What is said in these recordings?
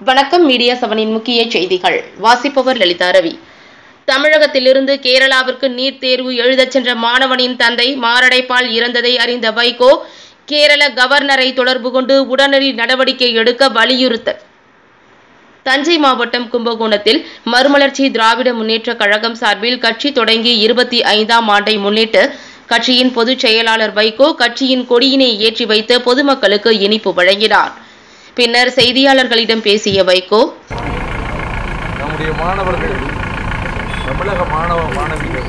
வணக்கம் மீடியா செவனின் முக்கிய செய்திகள் வாசிப்பவர் லலிதா ரவி தமிழகத்திலிருந்து கேரளாவிற்கு நீட் தேர்வு எழுதச் சென்ற மாணவனின் தந்தை மாரடைப்பால் இறந்ததை அறிந்த வைகோ கேரள கவர்னரை தொடர்பு கொண்டு உடனடி நடவடிக்கை எடுக்க வலியுறுத்தல் தஞ்சை மாவட்டம் கும்பகோணத்தில் மறுமலர்ச்சி திராவிட முன்னேற்றக் கழகம் சார்பில் கட்சி தொடங்கி இருபத்தி ஐந்தாம் ஆண்டை முன்னிட்டு கட்சியின் பொதுச் செயலாளர் வைகோ கட்சியின் கொடியினை ஏற்றி வைத்து பொதுமக்களுக்கு இனிப்பு வழங்கினார் பின்னர் செய்தியாளர்களிடம் பேசிய வைகோ நம்முடைய மாணவர்கள் தமிழக மாணவ மாணவிகள்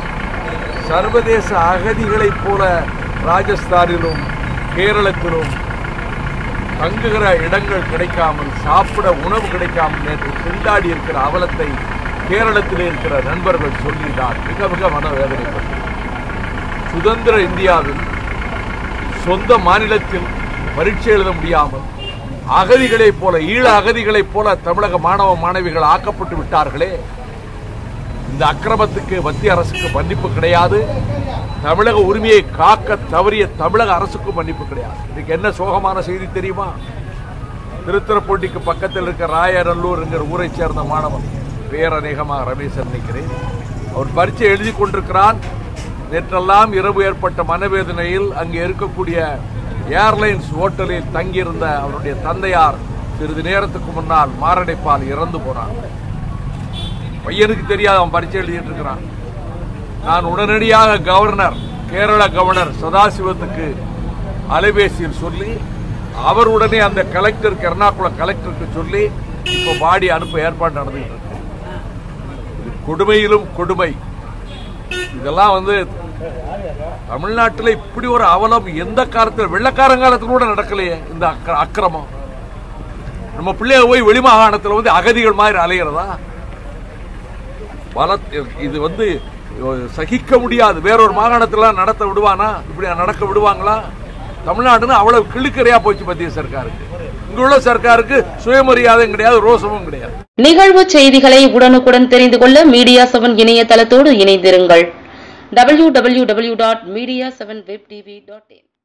சர்வதேச அகதிகளைப் போல ராஜஸ்தானிலும் கேரளத்திலும் தங்குகிற இடங்கள் கிடைக்காமல் சாப்பிட உணவு கிடைக்காமல் நேற்று திண்டாடி இருக்கிற அவலத்தை கேரளத்தில் இருக்கிற நண்பர்கள் சொல்லி நான் மிக மிக மனவேதனைப்பட்டேன் சுதந்திர இந்தியாவில் சொந்த மாநிலத்தில் பரீட்சை எழுத முடியாமல் அகதிகளைப் போல ஈழ அகதிகளைப் போல தமிழக மாணவ மாணவிகள் ஆக்கப்பட்டு விட்டார்களே இந்த அக்கிரமத்துக்கு மத்திய அரசுக்கு மன்னிப்பு கிடையாது தமிழக உரிமையை காக்க தவறிய தமிழக அரசுக்கும் மன்னிப்பு கிடையாது இதுக்கு என்ன சோகமான செய்தி தெரியுமா திருத்துறைப்பூண்டிக்கு பக்கத்தில் இருக்க ராயநல்லூர் என்கிற ஊரை சேர்ந்த மாணவன் பேர் அநேகமாக ரமேசன் நினைக்கிறேன் அவர் பரீட்சை எழுதி கொண்டிருக்கிறான் நேற்றெல்லாம் இரவு ஏற்பட்ட மனவேதனையில் அங்கே இருக்கக்கூடிய ஏர்லைன்ஸ் ஓட்டலில் தங்கியிருந்த அவருடைய தந்தையார் சிறிது நேரத்துக்கு முன்னால் மாரடைப்பால் இறந்து போனார் பையனுக்கு தெரியாது அவன் பரீட்சை எழுதிட்டு இருக்கிறான் நான் உடனடியாக கவர்னர் கேரள கவர்னர் சதாசிவத்துக்கு அலைபேசியில் சொல்லி அவர் உடனே அந்த கலெக்டருக்கு எர்ணாகுளம் கலெக்டருக்கு சொல்லி இப்போ பாடி அனுப்ப ஏற்பாடு நடந்துகிட்டு இருக்கு இது கொடுமையிலும் கொடுமை இதெல்லாம் வந்து தமிழ்நாட்டில் இப்படி ஒரு அவலம் எந்த காலத்தில் வெள்ளக்காரன் காலத்தில் கூட நடக்கலையே இந்த அக்க- அக்கிரமம் நம்ம பிள்ளைய போய் வெளிமாகாணத்தில் வந்து அகதிகள் மாதிரி அலைகிறதா பல இது வந்து சகிக்க முடியாது வேறொரு மாகாணத்தில் நடத்த விடுவானா இப்படி நடக்க விடுவாங்களா தமிழ்நாடுன்னு அவ்வளவு கிழுக்கறையா போச்சு மத்திய சர்க்காருக்கு இங்க உள்ள சர்க்காருக்கு சுயமரியாதையும் கிடையாது ரோசமும் கிடையாது நிகழ்வு செய்திகளை உடனுக்குடன் தெரிந்து கொள்ள மீடியா செவன் இணையதளத்தோடு இணைந்திருங்கள் www.media7webtv.in